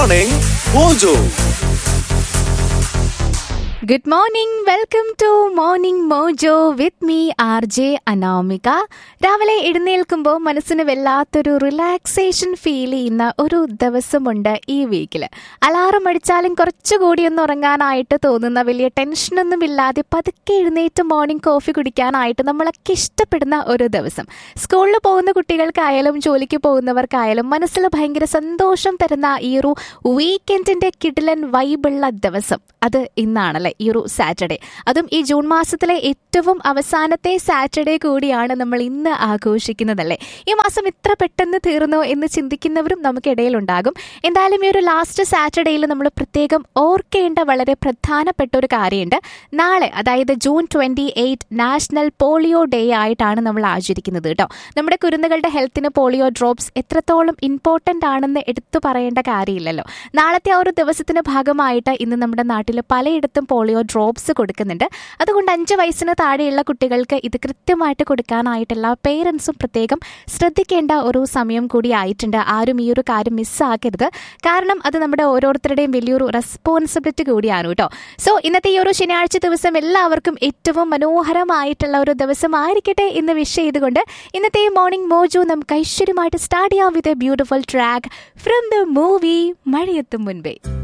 morning mojo good morning welcome to morning mojo with me R J Anamika രാവിലെ എഴുന്നേൽക്കുമ്പോൾ മനസ്സിന് വല്ലാത്തൊരു റിലാക്സേഷൻ ഫീൽ ചെയ്യുന്ന ഒരു ദിവസമുണ്ട് ഈ വീക്കിൽ അലാറം അടിച്ചാലും കുറച്ചുകൂടി ഒന്ന് ഉറങ്ങാനായിട്ട് തോന്നുന്ന വലിയ ടെൻഷനൊന്നും ഇല്ലാതെ പതുക്കെ എഴുന്നേറ്റ് മോർണിംഗ് കോഫി കുടിക്കാനായിട്ട് നമ്മളൊക്കെ ഇഷ്ടപ്പെടുന്ന ഒരു ദിവസം സ്കൂളിൽ പോകുന്ന കുട്ടികൾക്കായാലും ജോലിക്ക് പോകുന്നവർക്കായാലും മനസ്സിൽ ഭയങ്കര സന്തോഷം തരുന്ന ഈ ഒരു വീക്കെൻഡിന്റെ കിടിലൻ വൈബുള്ള ദിവസം അത് ഇന്നാണല്ലേ ഈ ഒരു സാറ്റർഡേ അതും ഈ ജൂൺ മാസത്തിലെ ഏറ്റവും അവസാനത്തെ സാറ്റർഡേ കൂടിയാണ് നമ്മൾ ഇന്ന് ആഘോഷിക്കുന്നതല്ലേ ഈ മാസം ഇത്ര പെട്ടെന്ന് തീർന്നോ എന്ന് ചിന്തിക്കുന്നവരും നമുക്കിടയിൽ ഉണ്ടാകും എന്തായാലും ഈ ഒരു ലാസ്റ്റ് സാറ്റർഡേയിൽ നമ്മൾ പ്രത്യേകം ഓർക്കേണ്ട വളരെ പ്രധാനപ്പെട്ട ഒരു കാര്യമുണ്ട് നാളെ അതായത് June twenty eight national polio day ആയിട്ടാണ് നമ്മൾ ആചരിക്കുന്നത് കേട്ടോ നമ്മുടെ കുരുന്നുകളുടെ ഹെൽത്തിന് പോളിയോ ഡ്രോപ്സ് എത്രത്തോളം ഇമ്പോർട്ടൻ്റ് ആണെന്ന് എടുത്തു പറയേണ്ട കാര്യമില്ലല്ലോ നാളത്തെ ആ ഒരു ദിവസത്തിന്റെ ഭാഗമായിട്ട് ഇന്ന് നമ്മുടെ നാട്ടിൽ പലയിടത്തും പോളിയോ ഡ്രോപ്സ് കൊടുക്കുന്നുണ്ട് അതുകൊണ്ട് അഞ്ച് വയസ്സിന് താഴെയുള്ള കുട്ടികൾക്ക് ഇത് കൃത്യമായിട്ട് കൊടുക്കാനായിട്ടുള്ള പേരൻസും പ്രത്യേകം ശ്രദ്ധിക്കേണ്ട ഒരു സമയം കൂടി ആയിട്ടുണ്ട് ആരും ഈ ഒരു കാര്യം മിസ്സാക്കരുത് കാരണം അത് നമ്മുടെ ഓരോരുത്തരുടെയും വലിയൊരു റെസ്പോൺസിബിലിറ്റി കൂടിയാണ് കേട്ടോ സോ ഇന്നത്തെ ഈ ഒരു ശനിയാഴ്ച ദിവസം എല്ലാവർക്കും ഏറ്റവും മനോഹരമായിട്ടുള്ള ഒരു ദിവസമായിരിക്കട്ടെ എന്ന് വിഷ് ചെയ്തുകൊണ്ട് ഇന്നത്തെ മോർണിംഗ് മോജു നമുക്ക് ഐശ്വര്യമായിട്ട് സ്റ്റാർട്ട് ചെയ്യാം with a beautiful track from the movie Mazhayethum മുൻപേ